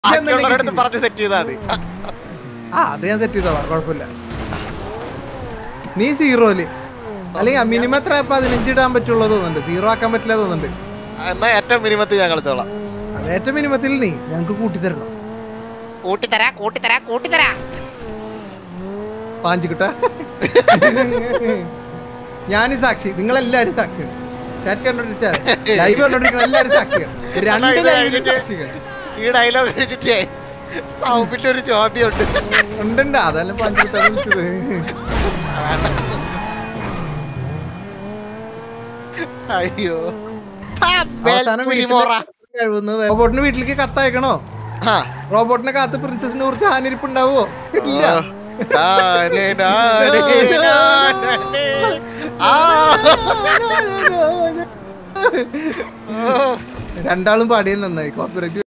ബാക്കിയുള്ളവരടുത്ത് പറഞ്ഞ് സെറ്റ് ചെയ്താൽ മതി ആ അത് ഞാൻ സെറ്റ് ചെയ്തോളാം കുഴപ്പമില്ല നീ സീറോയില് അല്ലെങ്കിൽ മിനിമം എത്ര പതിനഞ്ച് ഇടാൻ പറ്റുള്ളൂ തോന്നുന്നുണ്ട് സീറോ ആക്കാൻ പറ്റില്ല തോന്നുന്നുണ്ട് എന്നാ ഏറ്റവും മിനിമത്തിൽ ഞാൻ കളിച്ചോളാം അത് ഏറ്റവും മിനിമത്തിൽ നീ ഞങ്ങക്ക് കൂട്ടിത്തരണം കൂട്ടിത്തരാ കൂട്ടിത്തരാ കൂട്ടിത്തരാ പാഞ്ചിക്കുട്ട ഞാനും സാക്ഷി നിങ്ങളെല്ലാരും സാക്ഷിയാണ് ചാറ്റ് കണ്ടോണ്ടിരിച്ചാൽ ലൈവ് കണ്ടോണ്ടിരിക്കുന്ന എല്ലാരും സാക്ഷിയാണ് രണ്ട് ഇത് ലൈവിലും കഴിഞ്ഞിട്ട് സാക്ഷിയാണ് ഈ ഡയലോഗ് കഴിച്ചിട്ടേ സൗബിന്റെ ഒരു ചോദ്യമുണ്ട് ഉണ്ടുണ്ട് അതെല്ലാം പാഞ്ചിക്കുട്ട വിളിച്ചത് അയ്യോ ആ, അവസാനം ബേൽപുലിമോറ. കഴിവുന്നു റോബോട്ടിന് വീട്ടിലേക്ക് കത്തയക്കണോ ആ. റോബോട്ടിനെ കാത്ത് പ്രിൻസസിനെ കുറിച്ച് ഹാനിരിപ്പ് ഉണ്ടാവോ ഇല്ല ഓ. നാനേ, നാനേ, നാനേ. ആ. ഓ. രണ്ടാളും പാടിയത് നന്നായി കോർപ്പറേറ്റ്